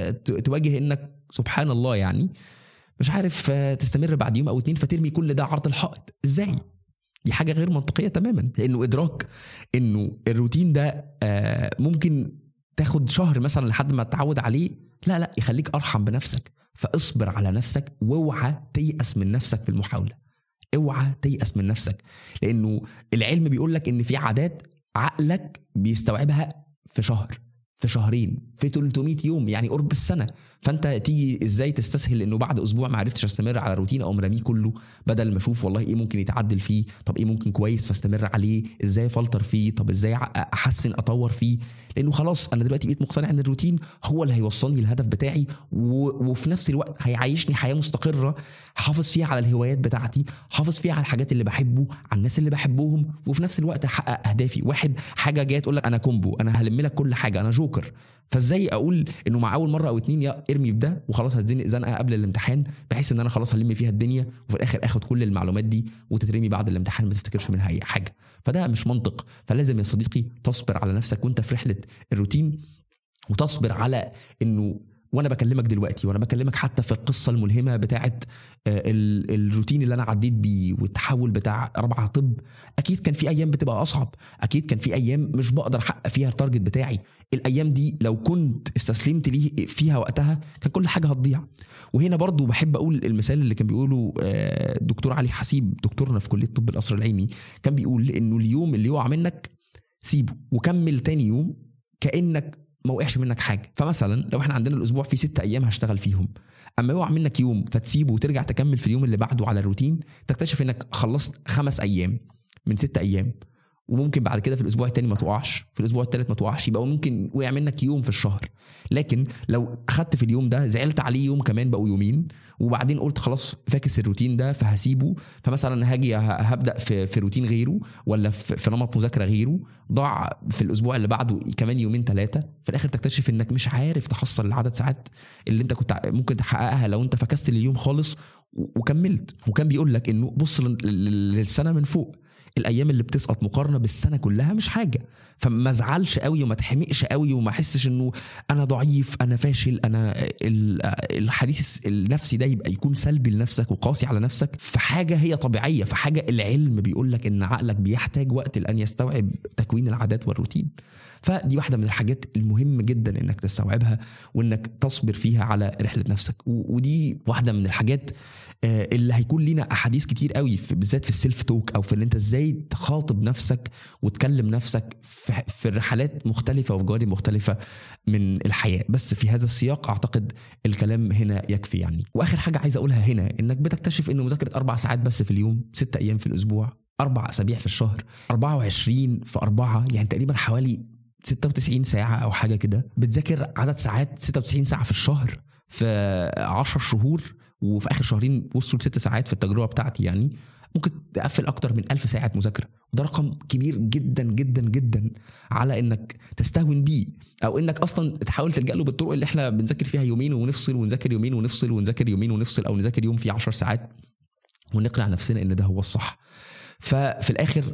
Speaker 1: تواجه انك سبحان الله يعني مش عارف آه، تستمر بعد يوم او اتنين فترمي كل ده عرض الحائط ازاي دي حاجه غير منطقيه تماما لانه ادراك انه الروتين ده آه، ممكن تاخد شهر مثلا لحد ما تتعود عليه لا لا يخليك ارحم بنفسك فاصبر على نفسك واوعى تيأس من نفسك في المحاوله اوعى تيأس من نفسك لانه العلم بيقول لك ان في عادات عقلك بيستوعبها في شهر في شهرين في 300 يوم يعني قرب السنه فانت تيجي ازاي تستسهل انه بعد اسبوع ما عرفتش استمر على روتين او مرميه كله بدل ما اشوف والله ايه ممكن يتعدل فيه طب ايه ممكن كويس فاستمر عليه ازاي فلتر فيه طب ازاي احسن اطور فيه لانه خلاص انا دلوقتي بقيت مقتنع ان الروتين هو اللي هيوصلني للهدف بتاعي وفي نفس الوقت هيعيشني حياه مستقره حافظ فيها على الهوايات بتاعتي حافظ فيها على الحاجات اللي بحبه على الناس اللي بحبهم وفي نفس الوقت احقق اهدافي واحد حاجه جايه تقول لك انا كومبو انا هلم لك كل حاجه انا جوكر فازاي اقول انه مع اول مره او اتنين يا ارمي بده وخلاص هتزنق زنقه قبل الامتحان بحيث ان انا خلاص هلم فيها الدنيا وفي الاخر اخد كل المعلومات دي وتترمي بعد الامتحان ما تفتكرش منها اي حاجه فده مش منطق فلازم يا صديقي تصبر على نفسك وانت في رحله الروتين وتصبر على انه وانا بكلمك دلوقتي وانا بكلمك حتى في القصه الملهمه بتاعت آه، الروتين اللي انا عديت بيه والتحول بتاع رابعه طب اكيد كان في ايام بتبقى اصعب اكيد كان في ايام مش بقدر احقق فيها التارجت بتاعي الايام دي لو كنت استسلمت ليه فيها وقتها كان كل حاجه هتضيع وهنا برضو بحب اقول المثال اللي كان بيقوله آه، دكتور علي حسيب دكتورنا في كليه طب القصر العيني كان بيقول انه اليوم اللي يقع منك سيبه وكمل تاني يوم كانك ما وقعش منك حاجه فمثلا لو احنا عندنا الاسبوع فيه ست ايام هشتغل فيهم اما يقع منك يوم فتسيبه وترجع تكمل في اليوم اللي بعده على الروتين تكتشف انك خلصت خمس ايام من ست ايام وممكن بعد كده في الاسبوع الثاني ما تقعش في الاسبوع الثالث ما تقعش يبقى ممكن وقع منك يوم في الشهر لكن لو اخدت في اليوم ده زعلت عليه يوم كمان بقوا يومين وبعدين قلت خلاص فاكس الروتين ده فهسيبه فمثلا هاجي هبدا في, في روتين غيره ولا في, في نمط مذاكره غيره ضاع في الاسبوع اللي بعده كمان يومين ثلاثه في الاخر تكتشف انك مش عارف تحصل العدد ساعات اللي انت كنت ممكن تحققها لو انت فكست اليوم خالص وكملت وكان بيقول لك انه بص للسنه من فوق الايام اللي بتسقط مقارنه بالسنه كلها مش حاجه فما ازعلش قوي وما تحمقش قوي وما احسش انه انا ضعيف انا فاشل انا الحديث النفسي ده يبقى يكون سلبي لنفسك وقاسي على نفسك في حاجه هي طبيعيه في حاجه العلم بيقول لك ان عقلك بيحتاج وقت لان يستوعب تكوين العادات والروتين فدي واحده من الحاجات المهم جدا انك تستوعبها وانك تصبر فيها على رحله نفسك ودي واحده من الحاجات آه، اللي هيكون لينا احاديث كتير قوي في بالذات في السيلف توك او في ان انت ازاي تخاطب نفسك وتكلم نفسك في, في رحلات مختلفه وفي جوانب مختلفه من الحياه بس في هذا السياق اعتقد الكلام هنا يكفي يعني واخر حاجه عايز اقولها هنا انك بتكتشف ان مذاكره اربع ساعات بس في اليوم ست ايام في الاسبوع اربع اسابيع في الشهر 24 في اربعه يعني تقريبا حوالي 96 ساعة أو حاجة كده بتذاكر عدد ساعات 96 ساعة في الشهر في 10 شهور وفي اخر شهرين وصلوا لست ساعات في التجربه بتاعتي يعني ممكن تقفل اكتر من ألف ساعه مذاكره وده رقم كبير جدا جدا جدا على انك تستهون بيه او انك اصلا تحاول تلجا له بالطرق اللي احنا بنذاكر فيها يومين ونفصل ونذاكر يومين ونفصل ونذاكر يومين ونفصل او نذاكر يوم فيه 10 ساعات ونقنع نفسنا ان ده هو الصح ففي الاخر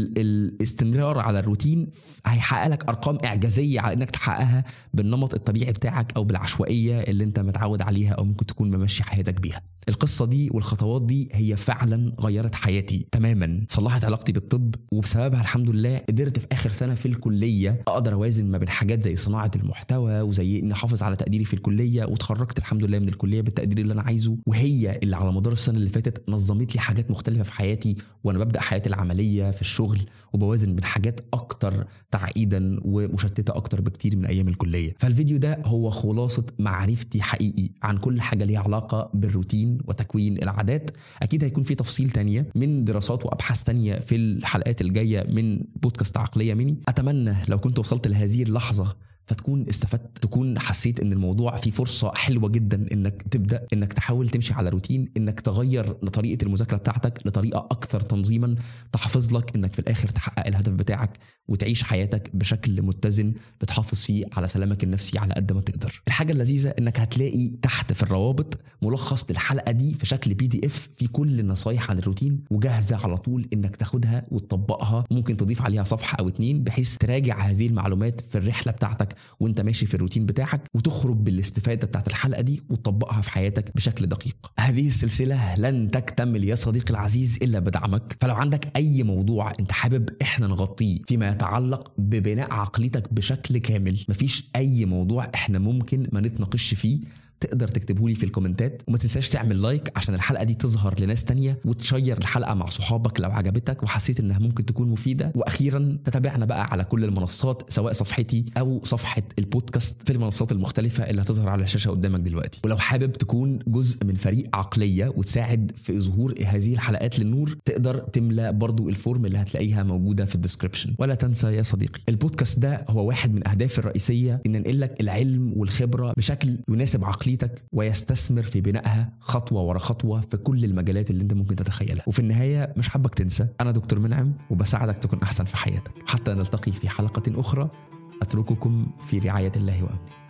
Speaker 1: الاستمرار على الروتين هيحقق لك ارقام اعجازيه على انك تحققها بالنمط الطبيعي بتاعك او بالعشوائيه اللي انت متعود عليها او ممكن تكون ممشي حياتك بيها القصه دي والخطوات دي هي فعلا غيرت حياتي تماما صلحت علاقتي بالطب وبسببها الحمد لله قدرت في اخر سنه في الكليه اقدر اوازن ما بين حاجات زي صناعه المحتوى وزي اني احافظ على تقديري في الكليه وتخرجت الحمد لله من الكليه بالتقدير اللي انا عايزه وهي اللي على مدار السنه اللي فاتت نظمت لي حاجات مختلفه في حياتي وانا ببدا حياتي العمليه في الشغل وبوازن بين حاجات اكتر تعقيدا ومشتته اكتر بكتير من ايام الكليه فالفيديو ده هو خلاصه معرفتي حقيقي عن كل حاجه ليها علاقه بالروتين وتكوين العادات اكيد هيكون في تفصيل تانية من دراسات وابحاث تانية في الحلقات الجايه من بودكاست عقليه مني اتمنى لو كنت وصلت لهذه اللحظه فتكون استفدت تكون حسيت ان الموضوع فيه فرصه حلوه جدا انك تبدا انك تحاول تمشي على روتين انك تغير طريقه المذاكره بتاعتك لطريقه اكثر تنظيما تحافظ لك انك في الاخر تحقق الهدف بتاعك وتعيش حياتك بشكل متزن بتحافظ فيه على سلامك النفسي على قد ما تقدر الحاجه اللذيذه انك هتلاقي تحت في الروابط ملخص للحلقه دي في شكل بي دي اف في كل النصايح عن الروتين وجاهزه على طول انك تاخدها وتطبقها ممكن تضيف عليها صفحه او اتنين بحيث تراجع هذه المعلومات في الرحله بتاعتك وانت ماشي في الروتين بتاعك وتخرج بالاستفاده بتاعت الحلقه دي وتطبقها في حياتك بشكل دقيق هذه السلسله لن تكتمل يا صديقي العزيز الا بدعمك فلو عندك اي موضوع انت حابب احنا نغطيه فيما يتعلق ببناء عقليتك بشكل كامل مفيش اي موضوع احنا ممكن ما نتناقش فيه تقدر تكتبه لي في الكومنتات وما تنساش تعمل لايك عشان الحلقه دي تظهر لناس تانية وتشير الحلقه مع صحابك لو عجبتك وحسيت انها ممكن تكون مفيده واخيرا تتابعنا بقى على كل المنصات سواء صفحتي او صفحه البودكاست في المنصات المختلفه اللي هتظهر على الشاشه قدامك دلوقتي ولو حابب تكون جزء من فريق عقليه وتساعد في ظهور هذه الحلقات للنور تقدر تملى برضو الفورم اللي هتلاقيها موجوده في الديسكربشن ولا تنسى يا صديقي البودكاست ده هو واحد من اهدافي الرئيسيه ان ننقل لك العلم والخبره بشكل يناسب عقليتك عقليتك ويستثمر في بنائها خطوه ورا خطوه في كل المجالات اللي انت ممكن تتخيلها وفي النهايه مش حابك تنسى انا دكتور منعم وبساعدك تكون احسن في حياتك حتى نلتقي في حلقه اخرى اترككم في رعايه الله وامنه